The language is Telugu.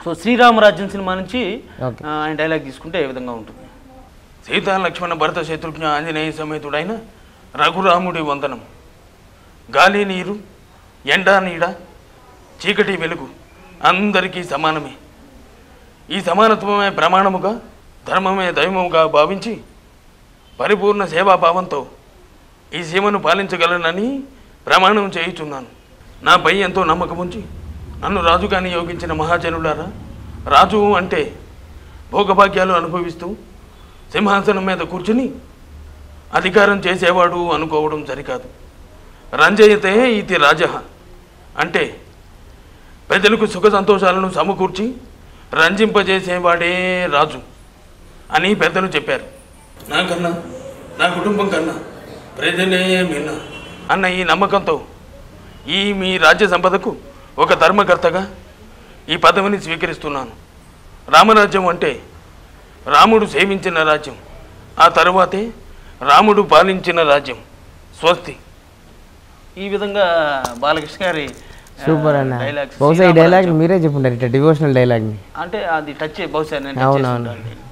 సో శ్రీరామరాజ్యం సినిమా నుంచి ఓకే. ఆ, ఆయన డైలాగ్ తీసుకుంటే ఏ విధంగా ఉంటుంది సీతా లక్ష్మణ భరత శత్రుఘ్న ఆంజనేయ సమేతుడైన రఘురాముడి వందనం గాలి నీరు ఎండ నీడ చీకటి వెలుగు అందరికీ సమానమే ఈ సమానత్వమే ప్రమాణముగా ధర్మమే దైవముగా భావించి పరిపూర్ణ సేవాభావంతో ఈ సీమను పాలించగలనని ప్రమాణం చేయుచున్నాను నాపై ఎంతో నమ్మకం ఉంచి నన్ను రాజుగా నియోగించిన మహాజనులారా రాజు అంటే భోగభాగ్యాలు అనుభవిస్తూ సింహాసనం మీద కూర్చుని అధికారం చేసేవాడు అనుకోవడం సరికాదు రంజయతే ఇది రాజ అంటే ప్రజలకు సుఖ సంతోషాలను సమకూర్చి రంజింపజేసేవాడే రాజు అని పెద్దలు చెప్పారు నాకన్నా నా కుటుంబం కన్నా ప్రజలే మిన్న అన్న ఈ నమ్మకంతో ఈ మీ రాజ్య సంపదకు ఒక ధర్మకర్తగా ఈ పదవిని స్వీకరిస్తున్నాను రామరాజ్యం అంటే రాముడు సేవించిన రాజ్యం ఆ తరువాతే రాముడు పాలించిన రాజ్యం స్వస్తి ఈ విధంగా బాలకృష్ణ గారి ఆ, సూపర్ అన్న డైలాగ్స్ బహుశా ఈ శ్రీరామరాజ్యం. డైలాగ్ మీరే చెప్పుంటారు ఇట్లా డివోషనల్ డైలాగ్ని అంటే అది టచ్ బహుశా నేను అవును, touch అవును. చేసి ఉంటాను.